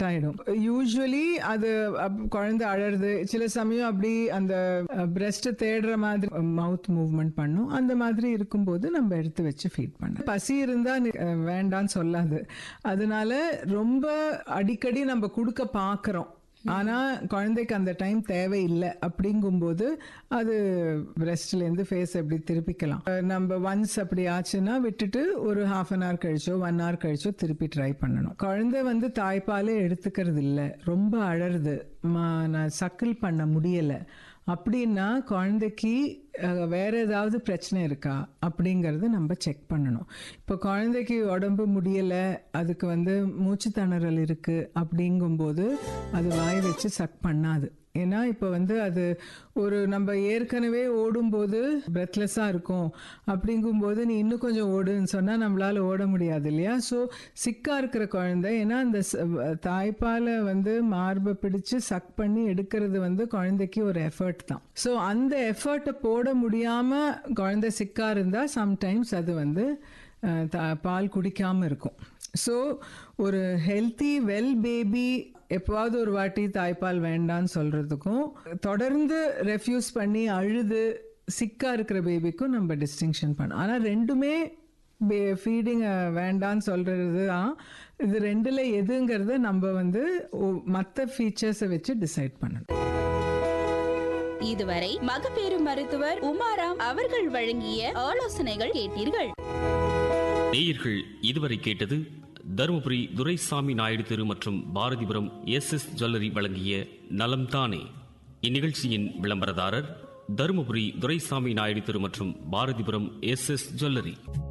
cut ஆயிடும் usually அது அப்- குழந்தை அழறது சில சமயம் அப்படி அந்த பிரஸ்ட் தேடுற மாதிரி மவுத் மூவ்மெண்ட் பண்ணும் அந்த மாதிரி இருக்கும்போது நம்ம எடுத்து வச்சு ஃபீட் பண்ண பசி இருந்தா நி- அஹ், வேண்டான்னு சொல்லாது அதனால ரொம்ப அடிக்கடி நம்ம கொடுக்க பார்க்குறோம் ஆனா குழந்தைக்கு அந்த டைம் தேவையில்லை அப்படிங்கும்போது அது breastல இருந்து ஃபேஸ் எப்படி திருப்பிக்கலாம் அஹ் நம்ம ஒன்ஸ் அப்படி ஆச்சுன்னா விட்டுட்டு ஒரு ஹாஃப் அன் ஹவர் கழிச்சோ ஒன் ஹவர் கழிச்சோ திருப்பி ட்ரை பண்ணணும் குழந்தை வந்து தாய்ப்பாலே எடுத்துக்கிறது இல்லை ரொம்ப அழறுது ம- நான் சக்கிள் பண்ண முடியலை அப்படின்னா குழந்தைக்கு அஹ், வேற ஏதாவது பிரச்சனை இருக்கா அப்படிங்கறது நம்ம செக் பண்ணணும் இப்போ குழந்தைக்கு உடம்பு முடியலை அதுக்கு வந்து மூச்சு திணறல் இருக்கு அப்படிங்கும்போது அது வாய் வச்சு சக் பண்ணாது ஏன்னா இப்போ வந்து அது ஒரு நம்ம ஏற்கனவே ஓடும்போது பிரெத்லெஸ்ஸாக இருக்கும் அப்படிங்கும்போது நீ இன்னும் கொஞ்சம் ஓடுன்னு சொன்னால் நம்மளால ஓட முடியாது இல்லையா ஸோ சிக்காக இருக்கிற குழந்தை ஏன்னா அந்த ச- தாய்ப்பாலை வந்து மார்பை பிடிச்சு சக் பண்ணி எடுக்கிறது வந்து குழந்தைக்கு ஒரு எஃபர்ட் தான் ஸோ அந்த எஃபர்ட்டை போட முடியாமல் குழந்தை சிக்காக இருந்தால் சம்டைம்ஸ் அது வந்து அஹ், தா- பால் குடிக்காமல் இருக்கும் ஸோ ஒரு ஹெல்த்தி வெல் பேபி எப்போவாவது ஒரு வாட்டி தாய்ப்பால் வேண்டான்னு சொல்கிறதுக்கும் தொடர்ந்து ரெஃப்யூஸ் பண்ணி அழுது சிக்காக இருக்கிற பேபிக்கும் நம்ம டிஸ்டிங்ஷன் பண்ணோம் ஆனால் ரெண்டுமே ஃபீடிங் வேண்டான்னு சொல்கிறது தான் இது ரெண்டில் எதுங்கிறத நம்ம வந்து மற்ற ஃபீச்சர்ஸை வச்சு டிசைட் பண்ணணும் இதுவரை மகப்பேறு மருத்துவர் உமாராம் அவர்கள் வழங்கிய ஆலோசனைகள் கேட்டீர்கள் நேயர்கள் இதுவரை கேட்டது தருமபுரி துரைசாமி நாயுடு தெரு மற்றும் பாரதிபுரம் எஸ் எஸ் ஜுவல்லரி வழங்கிய நலம் தானே இந்நிகழ்ச்சியின் விளம்பரதாரர் தருமபுரி துரைசாமி நாயுடு தெரு மற்றும் பாரதிபுரம் எஸ் எஸ் ஜுவல்லரி